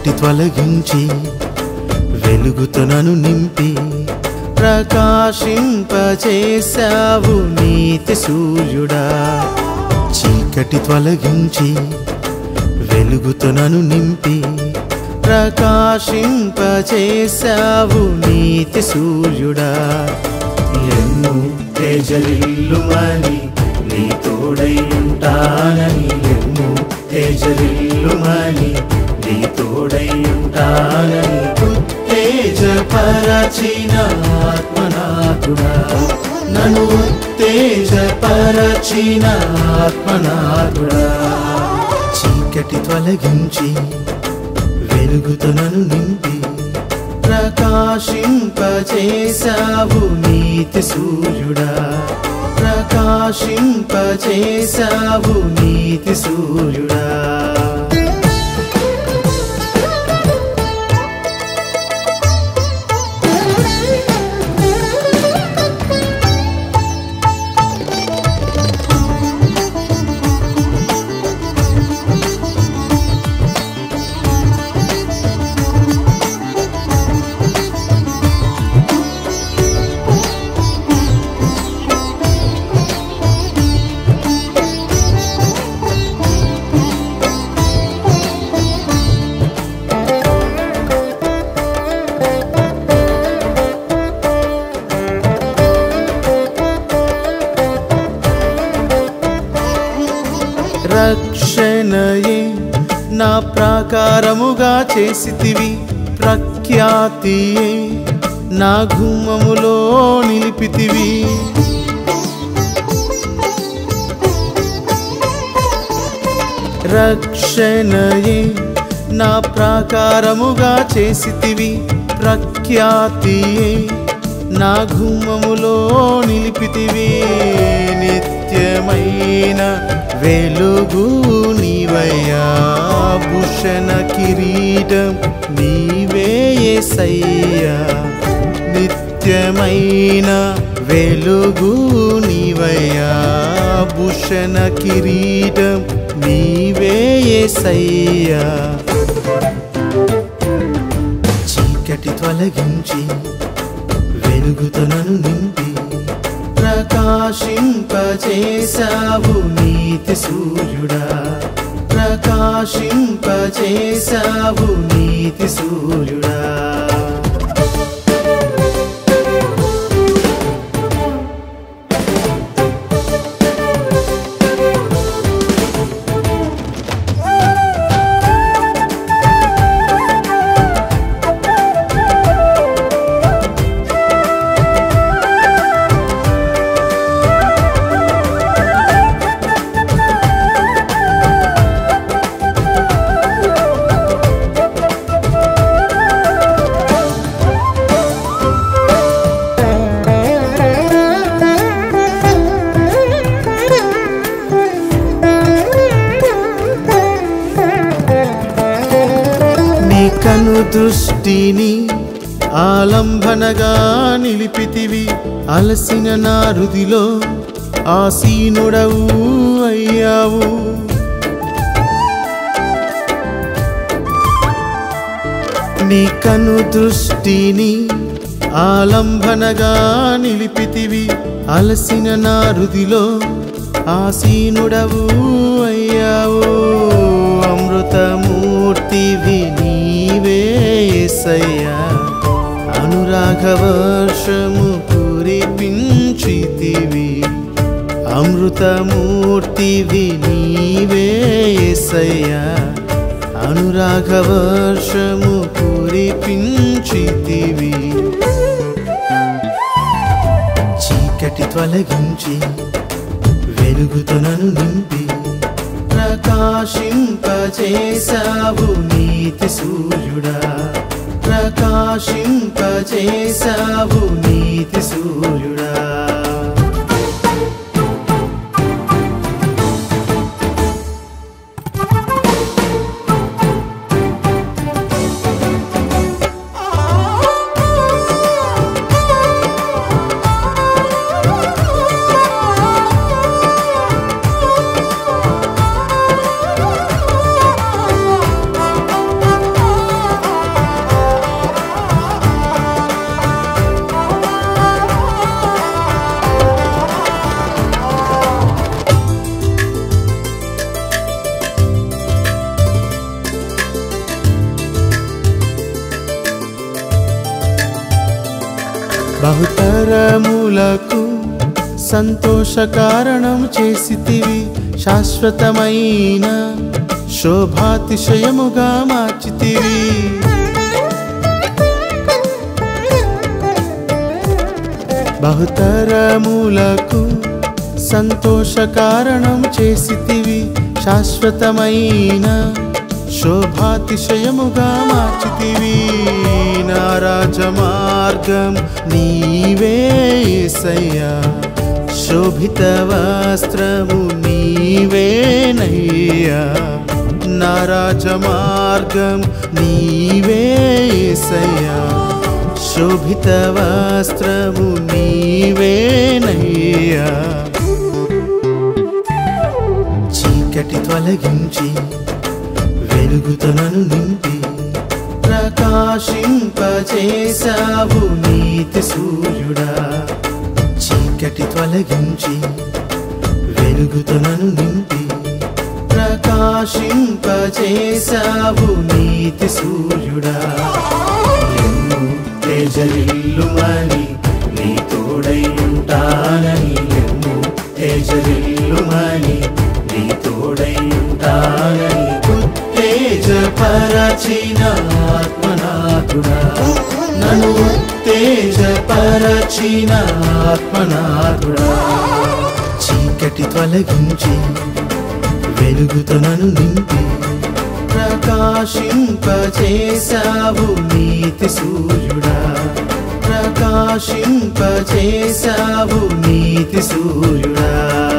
చీకటి తొలగించి వెలుగుతో నన్ను నింపి ప్రకాశింపచేశావు నీతి సూర్యుడా చీకటి తొలగించి వెలుగుతో నన్ను నింపి ప్రకాశింపచేశావు నీతి సూర్యుడా ఎన్ను తేజలిల్లుమని నీ తోడై ఉంటానని ఎన్ను తేజలిల్లుమని నీ తోడై ఉంటానని ఉత్తేజపరచిన ఆత్మనాథుడా నన్ను ఉత్తేజపరచిన ఆత్మనాథుడా చీకటి తొలగించి వెలుగుతో నన్ను నింపి ప్రకాశింపచేశావు నీతి సూర్యుడా ప్రకాశింపచేశావు నీతి సూర్యుడా రక్షణయే నా ప్రాకారముగా చేసితివి ప్రఖ్యాతియే నా గుమ్మములో నిలిపితివి రక్షణయే నా ప్రాకారముగా చేసితివి ప్రఖ్యాతియే నా గుమ్మములో నిలిపితివి నిత్యమైన వెలుగు నీవయ్యా భూషణ కిరీటం నీవే యేసయ్యా నిత్యమైన వెలుగు నీవయ్యా భూషణ కిరీటం నీవే యేసయ్యా చీకటి తొలగించి వెలుగుతో నన్ను నింపి ప్రకాశింపచేశావు నీతి సూర్యుడా ప్రకాశింపచేశావు నీతి సూర్యుడా నీ కను దృష్టిని ఆలంబనగా నిలిపితివి అలసిన నా హృదిలో ఆసీనుడవు అయ్యావు నీ కను దృష్టిని ఆలంబనగా నిలిపితివి అలసిన నా హృదిలో ఆసీనుడవు అయ్యావు అమృతమూర్తివి నీవే యేసయ్యా అనురాగవర్షము కురిపించితివి అమృతమూర్తివి నీవే యేసయ్యా అనురాగవర్షము కురిపించితివి చీకటి తొలగించి వెలుగుతో నన్ను నింపి ప్రకాశింపచేశావు నీతి సూర్యుడా ప్రకాశింపచేశావు నీతి సూర్యుడా బహుతరములకు సంతోష కారణం చేసితివి శాశ్వతమైన శోభాతిశయముగా మార్చితివి బహుతరములకు సంతోష కారణం చేసితివి శాశ్వతమైన శోభాతిశయముగా మార్చితివి నా రాజమార్గం నీవే యేసయ్యా శోభిత వస్త్రము నీవేనయ్యా నా రాజమార్గం నీవే యేసయ్యా శోభిత వస్త్రము నీవేనయ్యా చీకటి తొలగించి వెలుగుతో నన్ను నింపి ప్రకాశింపచేసావు నీతి సూర్యుడా చీకటి తొలగించి వెలుగుతో నన్ను నింపి ప్రకాశింపచేసావు నీతి సూర్యుడా లెమ్ము తేజరిల్లుమని నీ తోడై ఉంటానని లెమ్ము తేజరిల్లుమని నీ తోడై ఉంటానని ఉత్తేజపరచిన ఆత్మనాథుడా నన్ను ఉత్తేజపరచిన ఆత్మనాథుడా చీకటి తొలగించి వెలుగుతో నన్ను నింపి ప్రకాశింపచేసావు నీతి సూర్యుడా ప్రకాశింపచేసావు నీతి సూర్యుడా